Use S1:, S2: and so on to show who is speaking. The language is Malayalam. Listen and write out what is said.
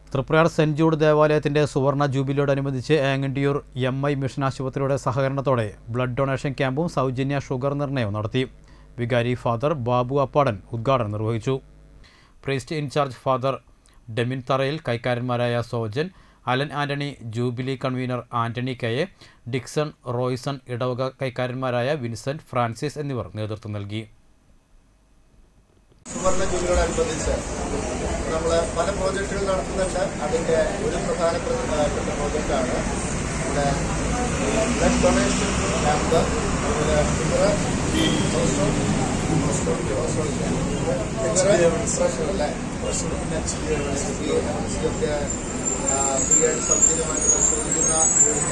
S1: തൃപ്രയാർ സെന്റ് ജൂഡ് ദേവാലയത്തിന്റെ സുവർണ ജൂബിലിയോടനുബന്ധിച്ച് ആങ്ങണ്ടിയൂർ എം ഐ മിഷൻ ആശുപത്രിയുടെ സഹകരണത്തോടെ ബ്ലഡ് ഡൊണേഷൻ ക്യാമ്പും സൗജന്യ ഷുഗർ നിർണയവും നടത്തി വികാരി ഫാദർ ബാബു അപ്പാടൻ ഉദ്ഘാടനം നിർവഹിച്ചു priest in charge father Demin Tharayil കൈക്കാരന്മാരായ Sojan Alan Antony jubilee convener Antony K A Dixon Royson ഇടവക കൈക്കാരന്മാരായ വിൻസെന്റ് ഫ്രാൻസിസ് എന്നിവർ നേതൃത്വം നൽകി
S2: സുവർണ ജൂബിലിയോടനുബന്ധിച്ച് നമ്മൾ പല പ്രോജക്റ്റുകൾ നടത്തുന്നുണ്ട് അതിൻ്റെ ഒരു പ്രധാനപ്പെട്ട പ്രോജക്റ്റാണ് നമ്മുടെ ബ്ലഡ് ഡൊണേഷൻ ക്യാമ്പ് അതുപോലെ ഷുഗർ പ്രഷർ അല്ലേ പ്രഷർ ഒക്കെ ഫ്രീ ആയിട്ട് സൗജന്യമായിട്ട് പരിശോധിക്കുന്ന